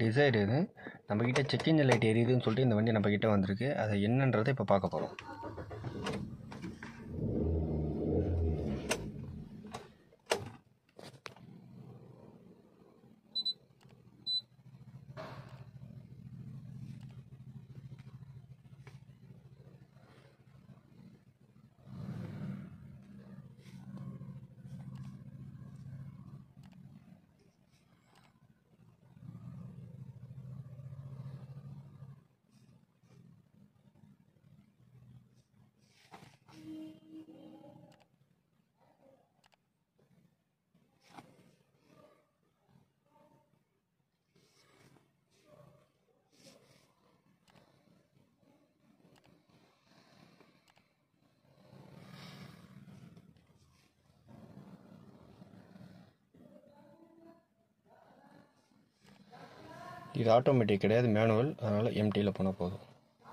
desire இது நம்மக்கிட்ட check engine light எரியுதுன்னு சொல்லிட்டு இந்த வண்டி நம்மக்கிட்ட வந்திருக்கு அதை என்னன்றதை இப்போ பார்க்க போகிறோம் இது ஆட்டோமேட்டிக் கிடையாது மேனுவல் அதனால் எம்டியில் போனால் போதும்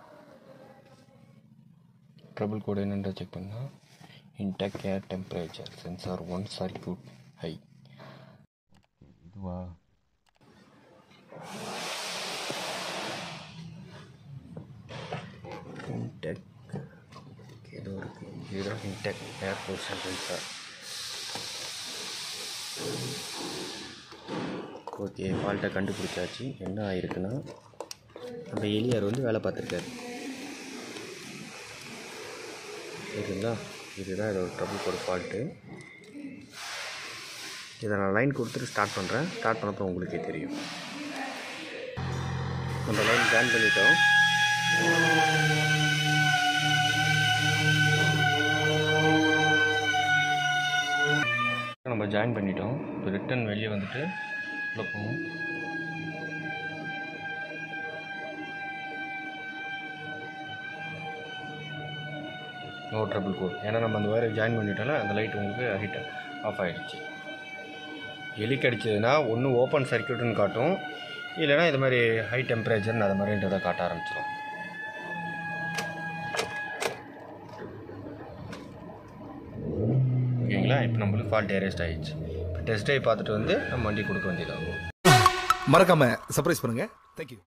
ட்ரபிள் கோடு என்னன்ற செக் பண்ணால் intake air temperature sensor one circuit high இதுவா இன்டெக் ஏதோ இருக்குது இதுதான் intake air portion sensor okay ஃபால்ட்டை கண்டுபிடிச்சாச்சு என்ன ஆயிருக்குன்னா நம்ம எலியார் வந்து வேலை பார்த்துருக்காரு சரிங்களா இதுதான் இதோட ட்ரபிள் கோட் ஃபால்ட்டு இதை நான் லைன் கொடுத்துட்டு ஸ்டார்ட் பண்ணுறேன் ஸ்டார்ட் பண்ணப்போ உங்களுக்கே தெரியும் நம்ம லைன் ஜாயின் பண்ணிட்டோம் நம்ம ஜாயின் பண்ணிட்டோம் இப்போ ரிட்டன் வெளியே வந்துட்டு உள்ள போவோம் நோ ட்ரபிள் கோட் ஏன்னா நம்ம அந்த ஒயரை ஜாயின் பண்ணிட்டோம்ல அந்த லைட் உங்களுக்கு ஹைட் ஆஃப் ஆகிடுச்சு எலி கடிச்சதுன்னா ஒன்று ஓப்பன் சர்க்கியூட்னு காட்டும் இல்லைன்னா இது மாதிரி ஹை டெம்பரேச்சர்னு அது மாதிரின்றதை காட்ட ஆரம்பிச்சிடும் ஓகேங்களா இப்போ நம்மளுக்கு ஃபால்ட் ஏரேஸ்ட் ஆகிடுச்சு இப்போ டெஸ்ட் ட்ரைவ் பார்த்துட்டு வந்து நம்ம வண்டி கொடுக்க வேண்டியதாகும் மறக்காம சர்ப்ரைஸ் பண்ணுங்க தேங்க்யூ